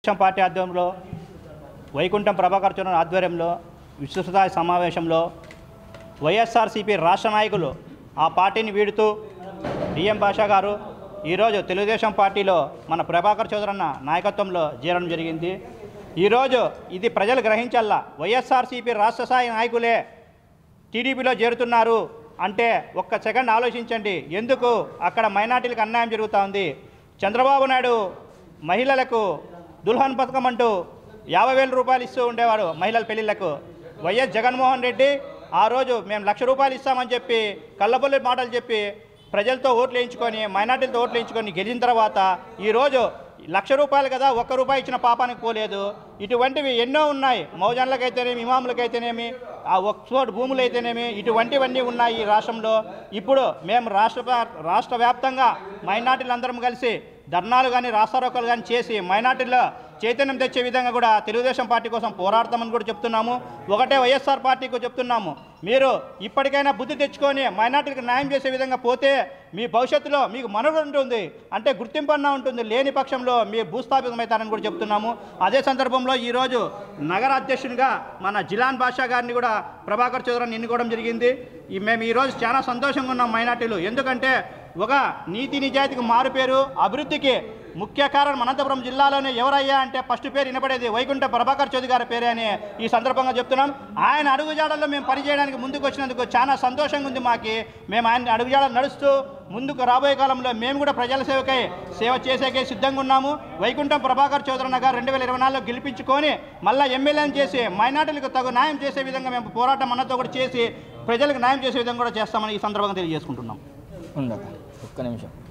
Telugu Desam party ఆధ్వర్యంలో వైకుంఠం ప్రభాకర్ చౌదరి ఆధ్వర్యంలో విశ్వస్థాయి సమావేశంలో వైఎస్ఆర్సీపీ రాష్ట్ర నాయకులు ఆ పార్టీని వీడుతూ డిఎం భాషా గారు ఈరోజు తెలుగుదేశం పార్టీలో మన ప్రభాకర్ చౌదరన్న నాయకత్వంలో చేరడం జరిగింది ఈరోజు ఇది ప్రజలు గ్రహించల్లా వైఎస్ఆర్సీపీ రాష్ట్ర స్థాయి నాయకులే టీడీపీలో చేరుతున్నారు అంటే ఒక్క సెకండ్ ఆలోచించండి ఎందుకు అక్కడ మైనార్టీలకు అన్యాయం జరుగుతూ ఉంది చంద్రబాబు నాయుడు మహిళలకు దుల్హన్ పథకం అంటూ యాభై వేల రూపాయలు ఇస్తూ ఉండేవాడు మహిళల పెళ్లిళ్లకు వైఎస్ జగన్మోహన్ రెడ్డి ఆ రోజు మేము లక్ష రూపాయలు ఇస్తామని చెప్పి కళ్ళబొల్లి మాటలు చెప్పి ప్రజలతో ఓట్లు వేయించుకొని మైనార్టీలతో ఓట్లు వేయించుకొని గెలిచిన తర్వాత ఈరోజు లక్ష రూపాయలు కదా ఒక్క రూపాయి ఇచ్చిన పాపానికి పోలేదు ఇటువంటివి ఎన్నో ఉన్నాయి మౌజన్లకైతేనేమి ఇమాములకైతేనేమి ఆ ఒక్స్ఫోర్డ్ భూములు అయితేనేమి ఇటువంటివన్నీ ఉన్నాయి ఈ రాష్ట్రంలో ఇప్పుడు మేము రాష్ట్ర వ్యాప్- రాష్ట్ర వ్యాప్తంగా మైనార్టీలందరం కలిసి ధర్నాలు కానీ రాస్తారోకలు కానీ చేసి మైనార్టీల్లో చైతన్యం తెచ్చే విధంగా కూడా తెలుగుదేశం పార్టీ కోసం పోరాడతామని కూడా చెప్తున్నాము ఒకటే వైఎస్ఆర్ పార్టీకి చెప్తున్నాము మీరు ఇప్పటికైనా బుద్ధి తెచ్చుకొని మైనార్టీలకు న్యాయం చేసే విధంగా పోతే మీ భవిష్యత్తులో మీకు మనుగడ ఉంటుంది అంటే గుర్తింపు అన్న ఉంటుంది లేని పక్షంలో మీరు భూస్థాపితమవుతారని కూడా చెప్తున్నాము అదే సందర్భంలో ఈరోజు నగర అధ్యక్షునిగా మన జిలాన్ బాషా గారిని కూడా ప్రభాకర్ చౌదరిని ఎన్నుకోవడం జరిగింది ఈ మేము ఈరోజు చాలా సంతోషంగా ఉన్నాం మైనార్టీలు ఎందుకంటే ఒక నీతి నిజాయితీకి మారు పేరు అభివృద్ధికి ముఖ్య కారణం అనంతపురం జిల్లాలోనే ఎవరయ్యా అంటే ఫస్ట్ పేరు వినపడేది వైకుంఠ ప్రభాకర్ చౌదరి గారి పేరే అని ఈ సందర్భంగా చెప్తున్నాం ఆయన అడుగుజాడల్లో మేము పనిచేయడానికి ముందుకు వచ్చినందుకు చాలా సంతోషంగా ఉంది మాకి మేము ఆయన అడుగుజాడలు నడుస్తూ ముందుకు రాబోయే కాలంలో మేము కూడా ప్రజల సేవకై సేవ చేసేకే సిద్ధంగా ఉన్నాము వైకుంఠం ప్రభాకర్ చౌదరన్న గారు రెండు వేల ఇరవై నాలుగులో గెలిపించుకొని మళ్ళీ ఎమ్మెల్యేని చేసి మైనార్టీలకు తగు న్యాయం చేసే విధంగా మేము పోరాటం అన్నతో కూడా చేసి ప్రజలకు న్యాయం చేసే విధంగా కూడా చేస్తామని ఈ సందర్భంగా తెలియజేసుకుంటున్నాం ఉండదు ఒక్క నిమిషం